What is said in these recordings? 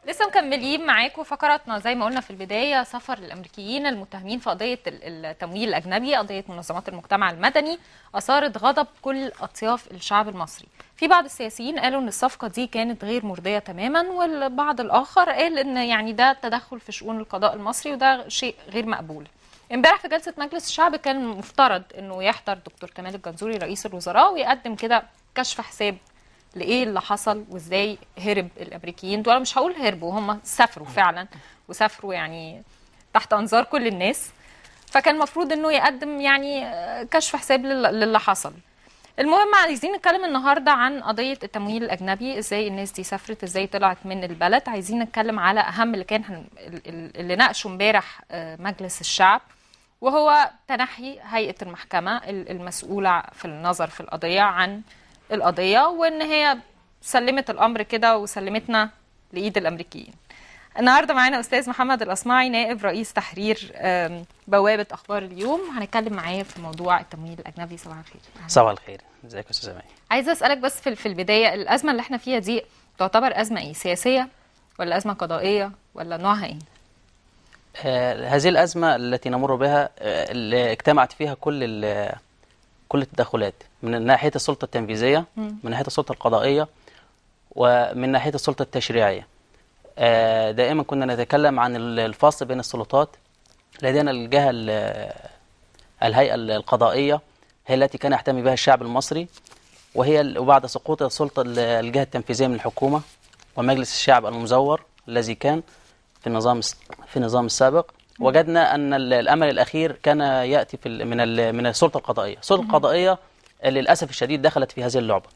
لسه مكملين معاكم فقراتنا زي ما قلنا في البداية سفر الأمريكيين المتهمين في قضية ال- التمويل الأجنبي قضية منظمات المجتمع المدني أثارت غضب كل أطياف الشعب المصري في بعض السياسيين قالوا ان الصفقة دي كانت غير مرضية تماما والبعض الآخر قال ان يعني ده تدخل في شؤون القضاء المصري وده شيء غير مقبول امبارح في جلسة مجلس الشعب كان مفترض انه يحضر دكتور كمال الجنزوري رئيس الوزراء ويقدم كده كشف حساب لايه اللي حصل وازاي هرب الامريكيين دول مش هقول هربوا هم سافروا فعلا وسافروا يعني تحت انظار كل الناس فكان المفروض انه يقدم يعني آه، كشف حساب لل- للي حصل المهم عايزين نتكلم النهارده عن قضيه التمويل الاجنبي ازاي الناس دي سافرت ازاي طلعت من البلد عايزين نتكلم على اهم اللي كان هن- ال- ال- اللي ناقشه امبارح آه، مجلس الشعب وهو تنحي هيئه المحكمه ال- المسؤوله في النظر في القضيه عن القضيه وان هي سلمت الامر كده وسلمتنا لايد الامريكيين النهارده معانا استاذ محمد الاسماعي نائب رئيس تحرير آم، بوابه اخبار اليوم هنتكلم معاه في موضوع التمويل الاجنبي صباح الخير أهلاً. صباح الخير ازيك يا استاذ امين عايزه اسالك بس في في البدايه الازمه اللي احنا فيها دي تعتبر ازمه ايه سياسيه ولا ازمه قضائيه ولا نوعها ايه آه هذه الازمه التي نمر بها آه اللي اجتمعت فيها كل ال- كل التدخلات من ناحيه السلطه التنفيذيه من ناحيه السلطه القضائيه ومن ناحيه السلطه التشريعيه آه دائما كنا نتكلم عن ال- الفصل بين السلطات لدينا الجهه ال- الهيئه القضائيه هي التي كان يحتمي بها الشعب المصري وهي ال- وبعد سقوط السلطه ال- الجهه التنفيذيه من الحكومه ومجلس الشعب المزور الذي كان في النظام الس- في النظام السابق وجدنا ان ال- الامل الاخير كان ياتي في ال- من ال- من السلطه القضائيه، السلطه القضائيه للاسف الشديد دخلت في هذه اللعبه.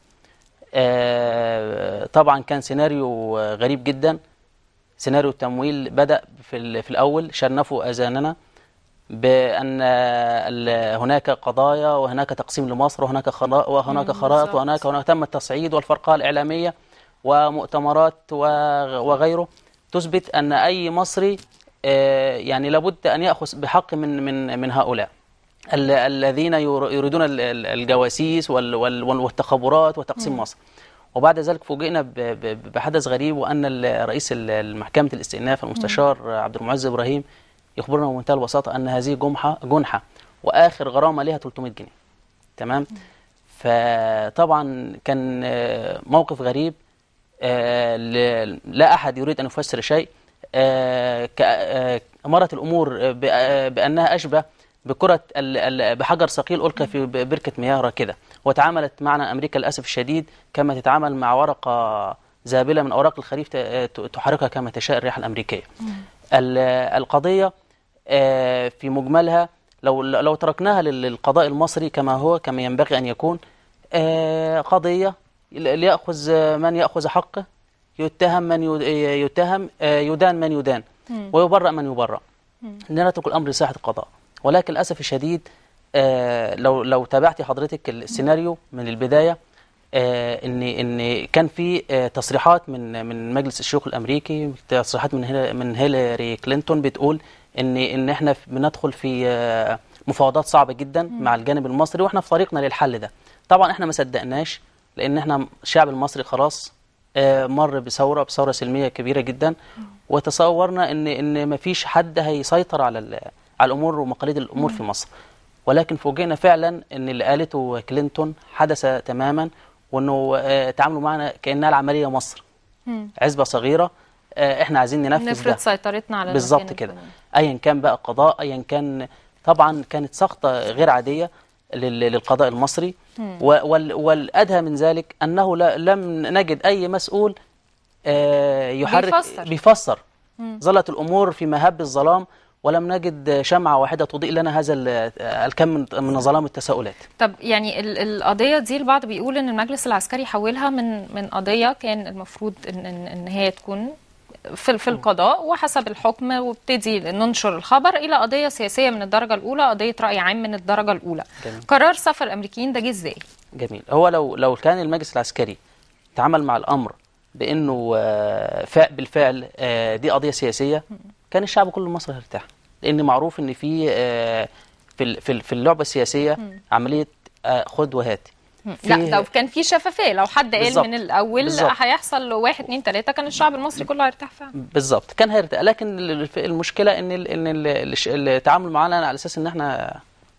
آه، طبعا كان سيناريو آه، غريب جدا سيناريو التمويل بدا في ال- في الاول شنفوا اذاننا بان ال- هناك قضايا وهناك تقسيم لمصر وهناك خرا- وهناك مم، خرائط بالظبط. وهناك هناك تم التصعيد والفرقه الاعلاميه ومؤتمرات و- وغيره تثبت ان اي مصري آه، يعني لابد ان ياخذ بحق من من من هؤلاء ال- الذين ير- يريدون ال- ال- الجواسيس وال- وال- والتخابرات وتقسيم مصر وبعد ذلك فوجئنا ب- ب- بحدث غريب وان ال- رئيس ال- محكمه الاستئناف المستشار عبد المعز ابراهيم يخبرنا بمنتهى البساطه ان هذه جمحه جنحه واخر غرامه لها 300 جنيه تمام فطبعا كان آه، موقف غريب آه، ل- لا احد يريد ان يفسر شيء آه، ك- آه، امرت الامور ب- آه، بانها اشبه بكره ال- ال- بحجر ثقيل القى في ب- بركه مياه كده وتعاملت معنا امريكا للاسف الشديد كما تتعامل مع ورقه زابله من اوراق الخريف ت- ت- تحركها كما تشاء الرياح الامريكيه ال- القضيه آه، في مجملها لو لو تركناها لل- للقضاء المصري كما هو كما ينبغي ان يكون آه، قضيه ل- ليأخذ آه، من يأخذ حقه يتهم من يد- يتهم آه، يدان من يدان ويبرأ من يبرأ نترك الأمر لساحة القضاء ولكن للأسف الشديد آه، لو لو تابعتي حضرتك السيناريو من البداية آه، ان ان كان في آه، تصريحات من من مجلس الشيوخ الامريكي تصريحات من هيلا- من هيلاري كلينتون بتقول ان ان احنا في- بندخل في آه، مفاوضات صعبه جدا مع الجانب المصري واحنا في طريقنا للحل ده طبعا احنا ما صدقناش لان احنا الشعب المصري خلاص آه، مر بثوره بثوره سلميه كبيره جدا وتصورنا ان ان ما فيش حد هيسيطر على ال- على الامور ومقاليد الامور في مصر ولكن فوجئنا فعلا ان اللي قالته كلينتون حدث تماما وانه آه، تعاملوا معنا كانها العمليه مصر عزبه صغيره آه، احنا عايزين ننفذ نفرض ده سيطرتنا على بالظبط المكان كده الفلاني. ايا كان بقى قضاء ايا كان طبعا كانت سقطه غير عاديه لل- للقضاء المصري و- وال- والادهى من ذلك انه لا- لم نجد اي مسؤول آه، يحرك بيفسر. بيفسر ظلت الامور في مهب الظلام ولم نجد شمعه واحده تضيء لنا هذا ال- الكم من- من ظلام التساؤلات طب يعني ال- القضيه دي البعض بيقول ان المجلس العسكري حولها من من قضيه كان المفروض ان ان, إن هي تكون في في القضاء وحسب الحكم وابتدي ننشر الخبر الى قضيه سياسيه من الدرجه الاولى قضيه راي عام من الدرجه الاولى جميل. قرار سفر الامريكيين ده جه ازاي جميل هو لو لو كان المجلس العسكري تعامل مع الامر بانه آه، فا- بالفعل آه، دي قضيه سياسيه كان الشعب كله المصري هيرتاح لان معروف ان في آه، في ال- في ال- في اللعبه السياسيه عمليه آه، خد وهات لا لو كان في شفافيه لو حد قال بالظبط. من الاول بالظبط. هيحصل واحد اتنين تلاته كان الشعب المصري كله هيرتاح فعلا بالظبط كان هيرتاح لكن ال- الف- المشكله ان ال- ان ال- الش- التعامل معانا على اساس ان احنا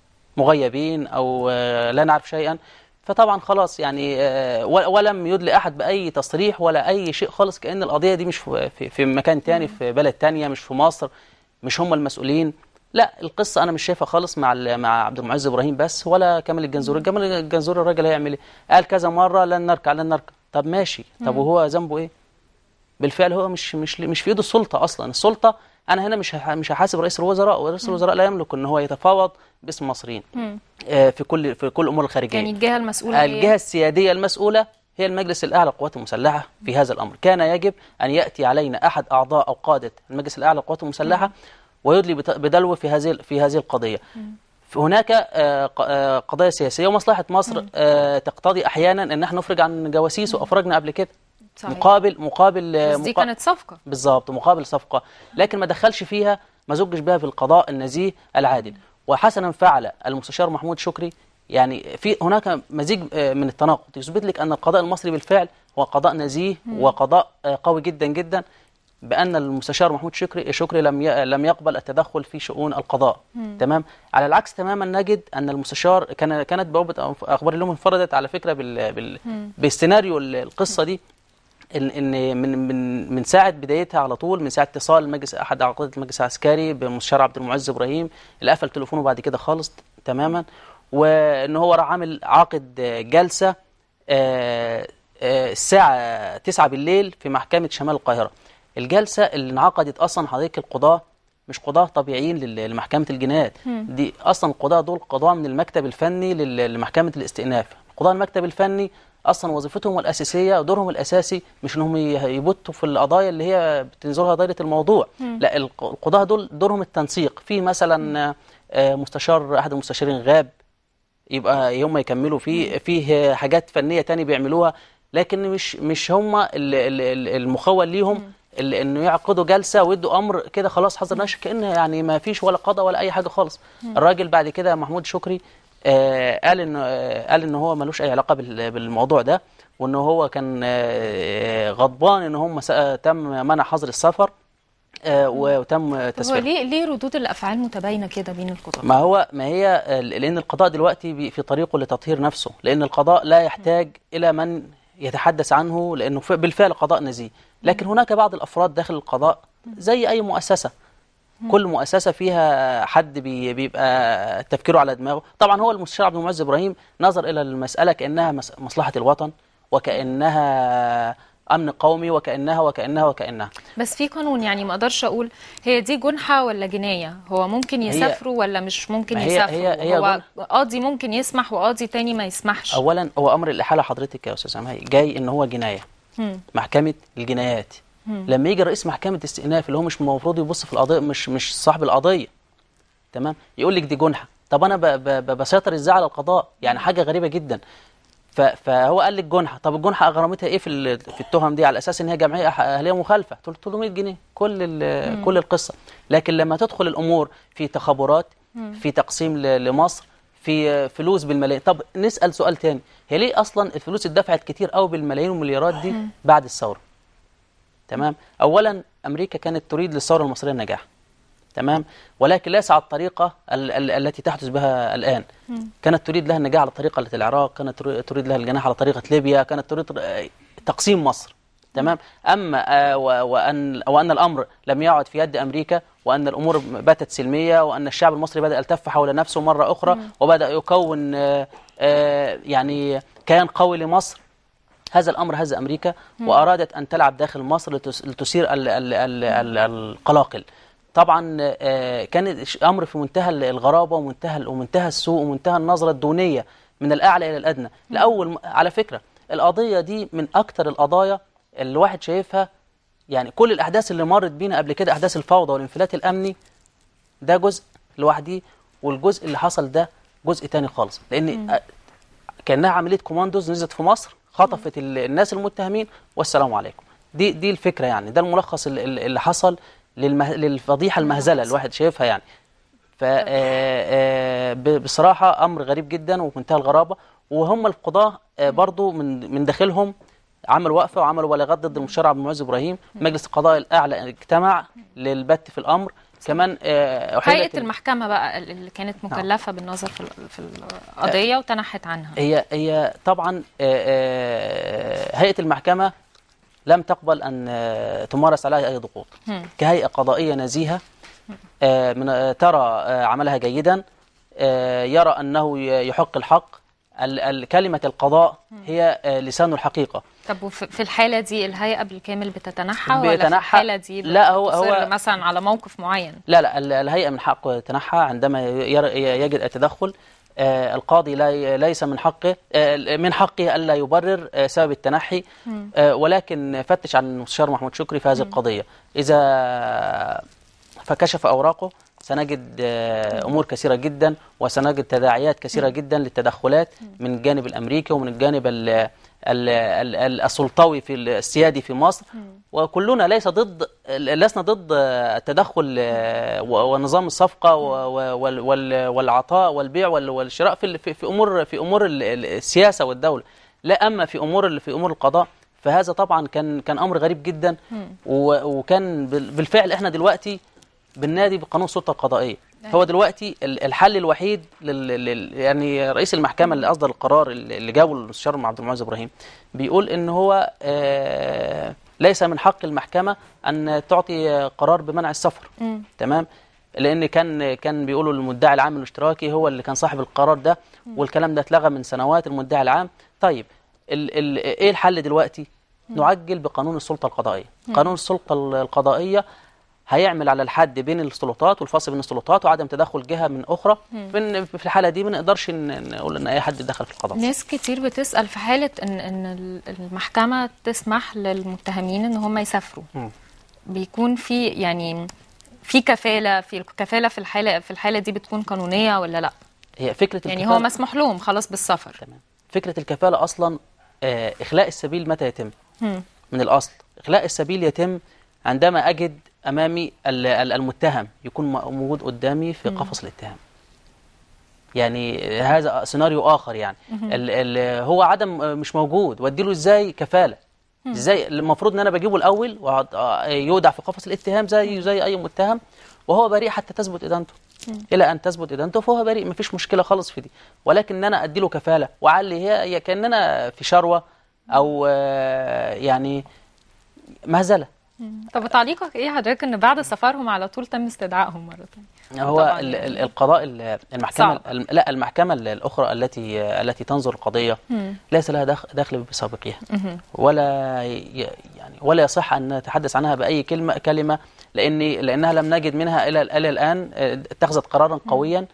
مغيبين او آه، لا نعرف شيئا فطبعا خلاص يعني آه، و- ولم يدلي احد باي تصريح ولا اي شيء خالص كان القضيه دي مش في في- في مكان تاني في بلد تانية مش في مصر مش هم المسؤولين لا القصه انا مش شايفها خالص مع ال- مع عبد المعز ابراهيم بس ولا كامل الجنزوري كامل الجنزوري الراجل هيعمل ايه قال كذا مره لن نركع لن نركع طب ماشي طب وهو ذنبه ايه بالفعل هو مش مش مش في ايده السلطه اصلا السلطه انا هنا مش هح- مش هحاسب رئيس الوزراء ورئيس الوزراء لا يملك ان هو يتفاوض باسم المصريين آه، في كل في كل الامور الخارجيه يعني الجهه المسؤوله هي- الجهه السياديه المسؤوله هي المجلس الاعلى للقوات المسلحه في هذا الامر كان يجب ان ياتي علينا احد اعضاء او قاده المجلس الاعلى للقوات المسلحه ويدلي بت- بدلو في هذه في هذه القضيه هناك آه، ق- آه، قضايا سياسيه ومصلحه مصر آه، تقتضي احيانا ان احنا نفرج عن جواسيس وافرجنا قبل كده صحيح. مقابل مقابل آه، بس دي مقا- كانت صفقه بالظبط مقابل صفقة لكن ما دخلش فيها ما زجش بها في القضاء النزيه العادل وحسنا فعل المستشار محمود شكري يعني في هناك مزيج آه، من التناقض يثبت لك أن القضاء المصري بالفعل هو قضاء نزيه وقضاء آه، قوي جدا جدا بأن المستشار محمود شكري شكري لم ي- لم يقبل التدخل في شؤون القضاء تمام على العكس تماما نجد أن المستشار كان كانت بوابة أخبار اليوم انفردت على فكرة بال بال بالسيناريو القصة دي ان إن من من من ساعه بدايتها على طول من ساعه اتصال المجلس احد اعضاء المجلس العسكري بالمستشار عبد المعز ابراهيم اللي قفل تليفونه بعد كده خالص تماما وان هو راح عامل عاقد آه، جلسه آه، آه، الساعه 9 بالليل في محكمه شمال القاهره الجلسه اللي انعقدت اصلا حضرتك القضاه مش قضاه طبيعيين لل- لمحكمه الجنايات دي اصلا القضاه دول قضاه من المكتب الفني لل- لمحكمه الاستئناف قضاه المكتب الفني اصلا وظيفتهم الاساسيه ودورهم الاساسي مش انهم ي- يبتوا في القضايا اللي هي بتنظرها دايره الموضوع لا الق- القضاه دول دورهم التنسيق في مثلا آه، مستشار احد المستشارين غاب يبقى هم يكملوا فيه فيه حاجات فنيه تاني بيعملوها لكن مش مش هم ال- ال- ال- المخول ليهم ال- انه يعقدوا جلسه ويدوا امر كده خلاص حصل نشر كان يعني ما فيش ولا قضاء ولا اي حاجه خالص الراجل بعد كده محمود شكري آه قال انه آه قال ان هو ملوش اي علاقه بال- بالموضوع ده وان هو كان آه غضبان ان هم س- تم منع حظر السفر آه وتم هو تسفيره ليه ليه ردود الافعال متباينه كده بين القضاه ما هو ما هي لان القضاء دلوقتي بي- في طريقه لتطهير نفسه لان القضاء لا يحتاج الى من يتحدث عنه لانه ف- بالفعل قضاء نزيه لكن هناك بعض الافراد داخل القضاء زي اي مؤسسه كل مؤسسه فيها حد بي- بيبقى تفكيره على دماغه طبعا هو المستشار عبد المعز ابراهيم نظر الى المساله كانها مس- مصلحه الوطن وكانها امن قومي وكانها وكانها وكانها بس في قانون يعني ما اقدرش اقول هي دي جنحه ولا جنايه هو ممكن هي- يسافروا ولا مش ممكن ما هي- يسافروا هي- هي هو جن- قاضي ممكن يسمح وقاضي تاني ما يسمحش اولا هو امر الاحاله حضرتك يا استاذ سامي جاي ان هو جنايه مم. محكمه الجنايات لما يجي رئيس محكمه استئناف اللي هو مش المفروض يبص في القضيه مش مش صاحب القضيه تمام يقول لك دي جنحه طب انا ب ب ب بسيطر ازاي على القضاء يعني حاجه غريبه جدا ف فهو قال لك جنحه طب الجنحه غرامتها ايه في ال- في التهم دي على اساس ان هي جمعيه أح- اهليه مخالفه 300 جنيه كل ال- كل القصه لكن لما تدخل الامور في تخابرات في تقسيم ل- لمصر في فلوس بالملايين طب نسال سؤال تاني هي ليه اصلا الفلوس اتدفعت كتير قوي بالملايين والمليارات دي بعد الثوره تمام اولا امريكا كانت تريد للثوره المصريه النجاح تمام ولكن ليس على الطريقه ال ال التي تحدث بها الان كانت تريد لها النجاح على طريقه العراق كانت تري- تريد لها الجناح على طريقه ليبيا كانت تريد آه، تقسيم مصر تمام اما آه، و- وان وان الامر لم يعد في يد امريكا وان الامور باتت سلميه وان الشعب المصري بدا يلتف حول نفسه مره اخرى وبدا يكون آه، آه، يعني كيان قوي لمصر هذا الامر هز امريكا وارادت ان تلعب داخل مصر لتس- لتثير ال ال ال ال القلاقل طبعا آه، كان ش- امر في منتهى ال- الغرابه ومنتهى ال- ومنتهى السوء ومنتهى النظره الدونيه من الاعلى الى الادنى لاول م- على فكره القضيه دي من اكتر القضايا اللي الواحد شايفها يعني كل الاحداث اللي مرت بينا قبل كده احداث الفوضى والانفلات الامني ده جزء لوحده والجزء اللي حصل ده جزء تاني خالص لان آه، كانها عمليه كوماندوز نزلت في مصر خطفت ال- الناس المتهمين والسلام عليكم دي دي الفكره يعني ده الملخص ال- ال- اللي حصل للمه... للفضيحه المهزله الواحد شايفها يعني ف آه، آه، ب- بصراحه امر غريب جدا ومنتهى الغرابه وهم القضاه آه، برضو من من داخلهم عملوا وقفه وعملوا بلاغات ضد المستشار عبد المعز ابراهيم مجلس القضاء الاعلى اجتمع للبت في الامر كمان آه، أحيلت هيئه المحكمه بقى اللي كانت مكلفه بالنظر في ال- في القضيه وتنحت عنها هي هي طبعا آه، آه، هيئه المحكمه لم تقبل ان آه، تمارس عليها اي ضغوط مم. كهيئه قضائيه نزيهه آه، من آه، ترى آه، عملها جيدا آه، يرى انه ي- يحق الحق ال- ال- كلمه القضاء هي آه، لسان الحقيقه طب وفي في الحالة دي الهيئة بالكامل بتتنحى ولا في بيتنحى. الحالة دي لا، هو- بتصر هو- مثلا على موقف معين لا لا ال- الهيئة من حقه يتنحى عندما ير- يجد التدخل آه، القاضي لا ليس من حقه آه، من حقه الا يبرر آه، سبب التنحي آه، ولكن فتش عن المستشار محمود شكري في هذه القضية إذا فكشف أوراقه سنجد آه، أمور كثيرة جدا وسنجد تداعيات كثيرة جدا للتدخلات من الجانب الأمريكي ومن الجانب ال- ال- ال- ال- السلطوي في السيادي في مصر وكلنا ليس ضد لسنا ضد التدخل آه، و- ونظام الصفقة و- و- وال- وال- والعطاء والبيع وال- والشراء في ال- في في أمور في أمور ال- ال- السياسة والدولة لا أما في أمور ال- في أمور القضاء فهذا طبعا كان كان أمر غريب جدا و- وكان بال- بالفعل احنا دلوقتي بالنادي بقانون السلطه القضائيه هو دلوقتي ال- الحل الوحيد لل... لل... يعني رئيس المحكمه اللي اصدر القرار اللي اللي جابه المستشار عبد المعز ابراهيم بيقول ان هو آه ليس من حق المحكمه ان تعطي قرار بمنع السفر تمام لان كان كان بيقولوا المدعي العام الاشتراكي هو اللي كان صاحب القرار ده والكلام ده اتلغى من سنوات المدعي العام طيب ال... ال... ايه الحل دلوقتي نعجل بقانون السلطه القضائيه قانون السلطه القضائيه هيعمل على الحد بين السلطات والفصل بين السلطات وعدم تدخل جهه من اخرى في في الحاله دي ما نقدرش ن- نقول ان اي حد دخل في القضاء ناس كتير بتسأل في حالة ان ان ال- المحكمة تسمح للمتهمين ان هم يسافروا مم. بيكون في يعني في كفالة في الكفالة في الحالة في الحالة دي بتكون قانونية ولا لا هي فكره يعني الكفالة- هو مسموح لهم خلاص بالسفر تمام فكره الكفاله اصلا آه، اخلاء السبيل متى يتم مم. من الاصل اخلاء السبيل يتم عندما اجد امامي ال- ال- المتهم يكون م- موجود قدامي في قفص الاتهام يعني هذا سيناريو اخر يعني ال ال هو عدم آه، مش موجود واديله ازاي كفاله ازاي المفروض ان انا بجيبه الاول وأقعد- آه، يودع في قفص الاتهام زي زي اي متهم وهو بريء حتى تثبت ادانته الى ان تثبت ادانته فهو بريء مفيش مشكله خالص في دي ولكن ان انا اديله كفاله وعلي هي هي كاننا في شروه او آه، يعني مهزله طب تعليقك ايه حضرتك ان بعد سفرهم على طول تم استدعائهم مرة تانية هو طبعاً ال- يعني. ال- القضاء ال- المحكمه صعب. الم- لا المحكمه ال- الاخرى التي التي تنظر القضيه مم. ليس لها دخ- دخل بسابقها مهم. ولا ي- يعني ولا يصح ان نتحدث عنها باي كلمه كلمه لان لانها لم نجد منها الى الى الان آه، اتخذت قرارا قويا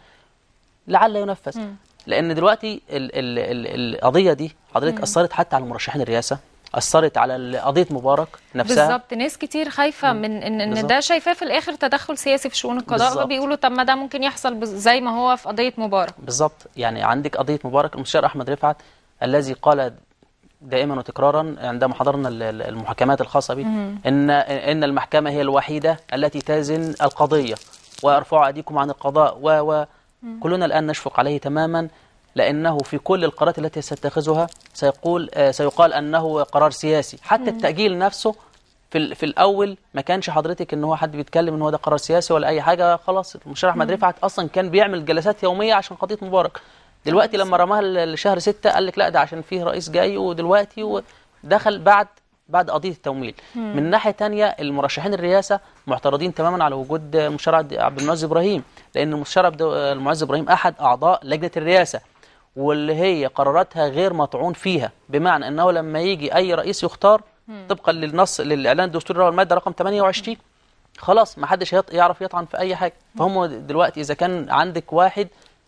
لعل ينفذ مم. لان دلوقتي ال ال ال القضيه دي حضرتك اثرت حتى على مرشحين الرئاسه اثرت على ال- قضيه مبارك نفسها بالظبط ناس كتير خايفه من ان ان بالظبط. ده شايفاه في الاخر تدخل سياسي في شؤون القضاء بالظبط. فبيقولوا طب ما ده ممكن يحصل بز- زي ما هو في قضيه مبارك بالظبط يعني عندك قضيه مبارك المستشار احمد رفعت الذي قال دائما وتكرارا عندما حضرنا ال- ال- المحاكمات الخاصه به ان ان المحكمه هي الوحيده التي تزن القضيه وارفعوا ايديكم عن القضاء و و كلنا الان نشفق عليه تماما لانه في كل القرارات التي سيتخذها سيقول آه، سيقال انه قرار سياسي حتى التاجيل نفسه في ال- في الاول ما كانش حضرتك ان هو حد بيتكلم ان هو ده قرار سياسي ولا اي حاجه خلاص المستشار احمد رفعت اصلا كان بيعمل جلسات يوميه عشان قضيه مبارك دلوقتي لما رماها ل- لشهر ستة قال لك لا ده عشان فيه رئيس جاي ودلوقتي ودخل بعد بعد قضيه التمويل من ناحيه تانية المرشحين الرئاسه معترضين تماما على وجود المستشار عبد- عبد المعز ابراهيم لان المستشار عبد المعز ابراهيم احد اعضاء لجنه الرئاسه واللي هي قراراتها غير مطعون فيها بمعنى انه لما يجي اي رئيس يختار طبقا للنص للاعلان الدستوري والماده رقم 28 خلاص ما حدش يط- يعرف يطعن في اي حاجه فهم دلوقتي اذا كان عندك واحد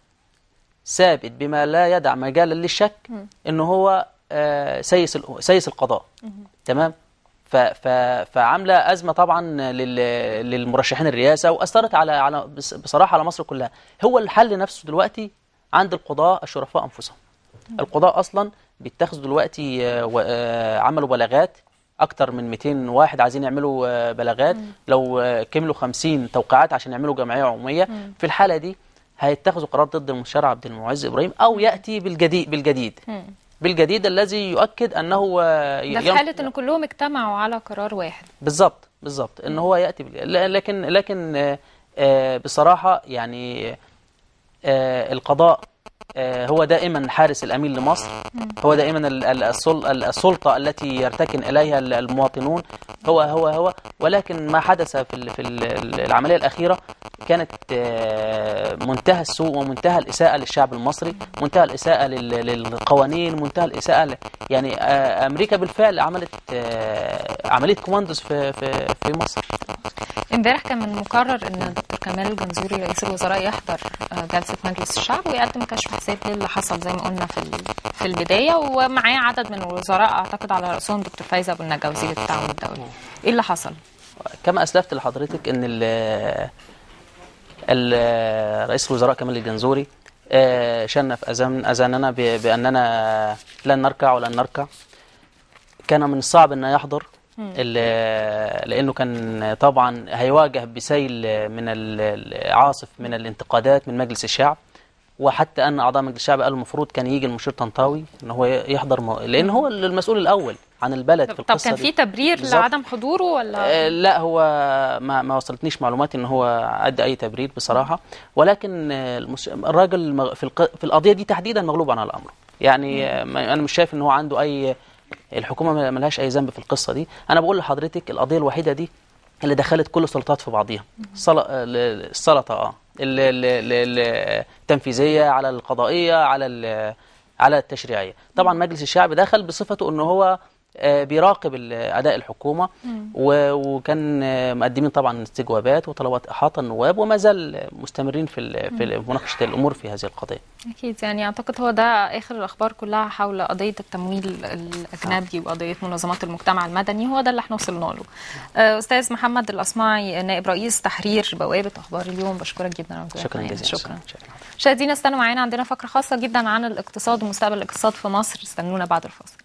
ثابت بما لا يدع مجالا للشك ان هو آه، سيس ال- سيس القضاء تمام ف ف فعامله ازمه طبعا لل للمرشحين الرئاسه واثرت على على بص- بصراحه على مصر كلها هو الحل نفسه دلوقتي عند القضاء الشرفاء انفسهم القضاء اصلا بيتخذوا دلوقتي آه، و- آه، عملوا بلاغات اكتر من 200 واحد عايزين يعملوا آه، بلاغات لو آه، كملوا 50 توقيعات عشان يعملوا جمعيه عموميه في الحاله دي هيتخذوا قرار ضد المستشار عبد المعز ابراهيم او ياتي بالجديد بالجديد بالجديد الذي يؤكد انه آه، ده في ين- حاله ان كلهم اجتمعوا على قرار واحد بالظبط بالظبط ان هو ياتي بال... ل- لكن لكن آه، آه، بصراحه يعني آه، القضاء آه، هو دائما حارس الامين لمصر هو دائما ال- ال- السل- ال- السلطه التي يرتكن اليها ال- المواطنون هو هو هو ولكن ما حدث في ال- في ال- العمليه الاخيره كانت آه، منتهى السوء ومنتهى الاساءه للشعب المصري منتهى الاساءه لل- للقوانين منتهى الاساءه ل- يعني آه، امريكا بالفعل عملت آه، عمليه كوماندوز في في في مصر امبارح كان من المقرر ان الدكتور كمال الجنزوري رئيس الوزراء يحضر آه، جلسه مجلس الشعب ويقدم كشف حساب للي حصل زي ما قلنا في ال- في البدايه ومعاه عدد من الوزراء اعتقد على راسهم دكتور فايزه ابو النجا وزير التعاون الدولي ايه اللي حصل؟ كما اسلفت لحضرتك ان ال ال- رئيس الوزراء كمال الجنزوري آه، شنف أذان أذاننا ب- بأننا لن نركع ولن نركع كان من الصعب أنه يحضر ال- لأنه كان طبعا هيواجه بسيل من ال- العاصف من الانتقادات من مجلس الشعب وحتى أن أعضاء مجلس الشعب قالوا المفروض كان يجي المشير طنطاوي أن هو يحضر م- لأن هو المسؤول الأول عن البلد في طب القصة كان دي. في تبرير بالظبط. لعدم حضوره ولا آه، لا هو ما ما وصلتنيش معلومات ان هو ادى اي تبرير بصراحه ولكن آه، المس- الراجل مغ- في الق- في القضيه دي تحديدا مغلوب عن الامر يعني آه، ما- انا مش شايف ان هو عنده اي الحكومه ما- ملهاش اي ذنب في القصه دي انا بقول لحضرتك القضيه الوحيده دي اللي دخلت كل السلطات في بعضيها السل- ال- السلطه اه ال- ال- ال- ال- التنفيذيه على القضائيه على ال- على التشريعيه طبعا مجلس الشعب دخل بصفته ان هو آه، بيراقب ال- اداء الحكومه و- وكان آه، مقدمين طبعا استجوابات وطلبات احاطه النواب وما زال مستمرين في ال- في مناقشه الامور في هذه القضيه اكيد يعني اعتقد هو ده اخر الاخبار كلها حول قضيه التمويل الاجنبي وقضيه منظمات المجتمع المدني هو ده اللي احنا وصلنا له آه، استاذ محمد الاصمعي نائب رئيس تحرير بوابه اخبار اليوم بشكرك جدا على وجودك شكرا معانا. جزيلا شكرا شكرا مشاهدينا استنوا معانا عندنا فقره خاصه جدا عن الاقتصاد ومستقبل الاقتصاد في مصر استنونا بعد الفاصل